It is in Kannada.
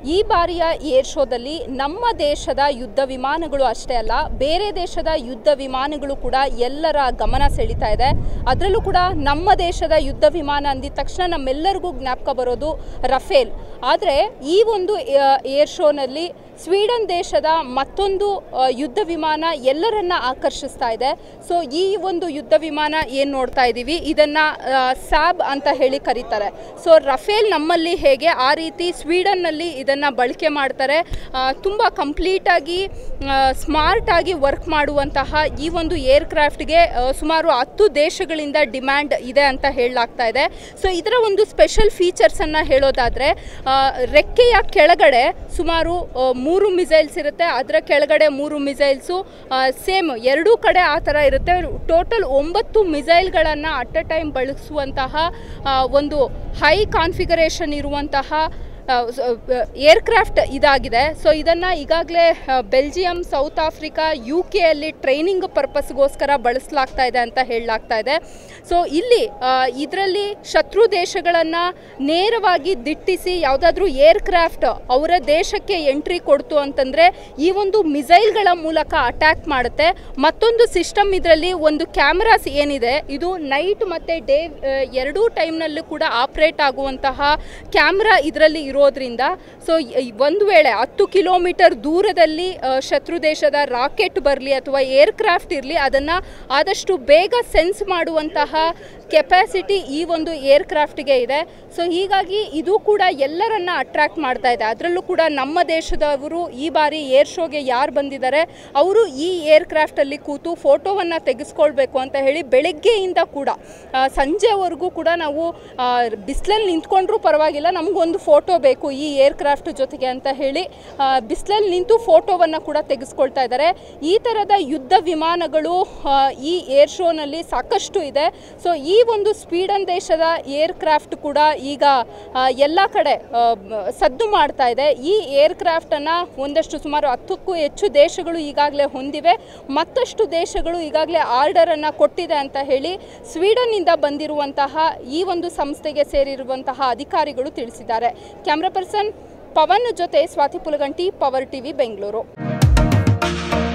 ಈ ಬಾರಿಯ ಏರ್ ಶೋದಲ್ಲಿ ನಮ್ಮ ದೇಶದ ಯುದ್ಧ ವಿಮಾನಗಳು ಅಷ್ಟೇ ಅಲ್ಲ ಬೇರೆ ದೇಶದ ಯುದ್ಧ ವಿಮಾನಗಳು ಕೂಡ ಎಲ್ಲರ ಗಮನ ಸೆಳೀತಾ ಇದೆ ಅದರಲ್ಲೂ ಕೂಡ ನಮ್ಮ ದೇಶದ ಯುದ್ಧ ವಿಮಾನ ಅಂದಿದ ತಕ್ಷಣ ನಮ್ಮೆಲ್ಲರಿಗೂ ಜ್ಞಾಪಕ ಬರೋದು ರಫೇಲ್ ಆದರೆ ಈ ಒಂದು ಏರ್ ಶೋನಲ್ಲಿ ಸ್ವೀಡನ್ ದೇಶದ ಮತ್ತೊಂದು ಆ, ಯುದ್ಧ ವಿಮಾನ ಎಲ್ಲರನ್ನ ಆಕರ್ಷಿಸ್ತಾ ಇದೆ ಸೊ ಈ ಒಂದು ಯುದ್ಧ ವಿಮಾನ ಏನು ನೋಡ್ತಾ ಇದ್ದೀವಿ ಇದನ್ನು ಸ್ಯಾಬ್ ಅಂತ ಹೇಳಿ ಕರೀತಾರೆ ಸೊ ರಫೇಲ್ ನಮ್ಮಲ್ಲಿ ಹೇಗೆ ಆ ರೀತಿ ಸ್ವೀಡನ್ನಲ್ಲಿ ಇದನ್ನು ಬಳಕೆ ಮಾಡ್ತಾರೆ ತುಂಬ ಕಂಪ್ಲೀಟಾಗಿ ಸ್ಮಾರ್ಟಾಗಿ ವರ್ಕ್ ಮಾಡುವಂತಹ ಈ ಒಂದು ಏರ್ಕ್ರಾಫ್ಟ್ಗೆ ಸುಮಾರು ಹತ್ತು ದೇಶಗಳಿಂದ ಡಿಮ್ಯಾಂಡ್ ಇದೆ ಅಂತ ಹೇಳಲಾಗ್ತಾ ಇದೆ ಸೊ ಇದರ ಒಂದು ಸ್ಪೆಷಲ್ ಫೀಚರ್ಸನ್ನು ಹೇಳೋದಾದರೆ ರೆಕ್ಕೆಯ ಕೆಳಗಡೆ ಸುಮಾರು ಆ, ಮೂರು ಮಿಸೈಲ್ಸ್ ಇರುತ್ತೆ ಅದರ ಕೆಳಗಡೆ ಮೂರು ಮಿಸೈಲ್ಸು ಸೇಮ್ ಎರಡೂ ಕಡೆ ಆ ಥರ ಇರುತ್ತೆ ಟೋಟಲ್ ಒಂಬತ್ತು ಮಿಸೈಲ್ಗಳನ್ನು ಅಟ್ ಅ ಟೈಮ್ ಬಳಸುವಂತಹ ಆ, ಒಂದು ಹೈ ಕಾನ್ಫಿಗರೇಷನ್ ಇರುವಂತಹ ಏರ್ಕ್ರಾಫ್ಟ್ ಇದಾಗಿದೆ ಸೊ ಇದನ್ನು ಈಗಾಗಲೇ ಬೆಲ್ಜಿಯಂ ಸೌತ್ ಆಫ್ರಿಕಾ ಯು ಕೆಯಲ್ಲಿ ಟ್ರೈನಿಂಗ್ ಪರ್ಪಸ್ಗೋಸ್ಕರ ಬಳಸಲಾಗ್ತಾ ಇದೆ ಅಂತ ಹೇಳಲಾಗ್ತಾ ಇದೆ ಸೊ ಇಲ್ಲಿ ಇದರಲ್ಲಿ ಶತ್ರು ದೇಶಗಳನ್ನು ನೇರವಾಗಿ ದಿಟ್ಟಿಸಿ ಯಾವುದಾದ್ರೂ ಏರ್ಕ್ರಾಫ್ಟ್ ಅವರ ದೇಶಕ್ಕೆ ಎಂಟ್ರಿ ಕೊಡ್ತು ಅಂತಂದರೆ ಈ ಒಂದು ಮಿಸೈಲ್ಗಳ ಮೂಲಕ ಅಟ್ಯಾಕ್ ಮಾಡುತ್ತೆ ಮತ್ತೊಂದು ಸಿಸ್ಟಮ್ ಇದರಲ್ಲಿ ಒಂದು ಕ್ಯಾಮ್ರಾಸ್ ಏನಿದೆ ಇದು ನೈಟ್ ಮತ್ತು ಡೇ ಎರಡೂ ಟೈಮ್ನಲ್ಲೂ ಕೂಡ ಆಪ್ರೇಟ್ ಆಗುವಂತಹ ಕ್ಯಾಮ್ರಾ ಇದರಲ್ಲಿ ಇರೋದ್ರಿಂದ ಸೊ ಒಂದು ವೇಳೆ ಹತ್ತು ಕಿಲೋಮೀಟರ್ ದೂರದಲ್ಲಿ ಆ, ಶತ್ರು ದೇಶದ ರಾಕೆಟ್ ಬರಲಿ ಅಥವಾ ಏರ್ಕ್ರಾಫ್ಟ್ ಇರಲಿ ಅದನ್ನು ಆದಷ್ಟು ಬೇಗ ಸೆನ್ಸ್ ಮಾಡುವಂತಹ ಕೆಪಾಸಿಟಿ ಈ ಒಂದು ಏರ್ಕ್ರಾಫ್ಟ್ಗೆ ಇದೆ ಸೊ ಹೀಗಾಗಿ ಇದು ಕೂಡ ಎಲ್ಲರನ್ನ ಅಟ್ರಾಕ್ಟ್ ಮಾಡ್ತಾ ಇದೆ ಅದರಲ್ಲೂ ಕೂಡ ನಮ್ಮ ದೇಶದವರು ಈ ಬಾರಿ ಏರ್ ಶೋಗೆ ಯಾರು ಬಂದಿದ್ದಾರೆ ಅವರು ಈ ಏರ್ಕ್ರಾಫ್ಟಲ್ಲಿ ಕೂತು ಫೋಟೋವನ್ನು ತೆಗೆಸ್ಕೊಳ್ಬೇಕು ಅಂತ ಹೇಳಿ ಬೆಳಗ್ಗೆಯಿಂದ ಕೂಡ ಆ, ಸಂಜೆವರೆಗೂ ಕೂಡ ನಾವು ಬಿಸಿಲಲ್ಲಿ ನಿಂತ್ಕೊಂಡ್ರೂ ಪರವಾಗಿಲ್ಲ ನಮಗೊಂದು ಫೋಟೋ ಬೇಕು ಈ ಏರ್ಕ್ರಾಫ್ಟ್ ಜೊತೆಗೆ ಅಂತ ಹೇಳಿ ಬಿಸಿಲಲ್ಲಿ ನಿಂತು ಫೋಟೋವನ್ನು ಕೂಡ ತೆಗೆಸ್ಕೊಳ್ತಾ ಇದ್ದಾರೆ ಈ ಥರದ ಯುದ್ಧ ವಿಮಾನಗಳು ಆ, ಈ ಏರ್ ಶೋನಲ್ಲಿ ಸಾಕಷ್ಟು ಇದೆ ಸೊ ಈ ಒಂದು ಸ್ವೀಡನ್ ದೇಶದ ಏರ್ಕ್ರಾಫ್ಟ್ ಕೂಡ ಈಗ ಎಲ್ಲ ಕಡೆ ಆ, ಬ- ಸದ್ದು ಮಾಡ್ತಾ ಇದೆ ಈ ಏರ್ಕ್ರಾಫ್ಟನ್ನು ಒಂದಷ್ಟು ಸುಮಾರು ಹತ್ತಕ್ಕೂ ಹೆಚ್ಚು ದೇಶಗಳು ಈಗಾಗಲೇ ಹೊಂದಿವೆ ಮತ್ತಷ್ಟು ದೇಶಗಳು ಈಗಾಗಲೇ ಆರ್ಡರನ್ನು ಕೊಟ್ಟಿದೆ ಅಂತ ಹೇಳಿ ಸ್ವೀಡನ್ನಿಂದ ಬಂದಿರುವಂತಹ ಈ ಒಂದು ಸಂಸ್ಥೆಗೆ ಸೇರಿರುವಂತಹ ಅಧಿಕಾರಿಗಳು ತಿಳಿಸಿದ್ದಾರೆ ಕ್ಯಾಮ್ರಾ ಪರ್ಸನ್ ಪವನ್ ಜೊತೆ ಸ್ವಾತಿ ಪುಲಗಂಟಿ ಪವರ್ ಟಿವಿ ಬೆಂಗಳೂರು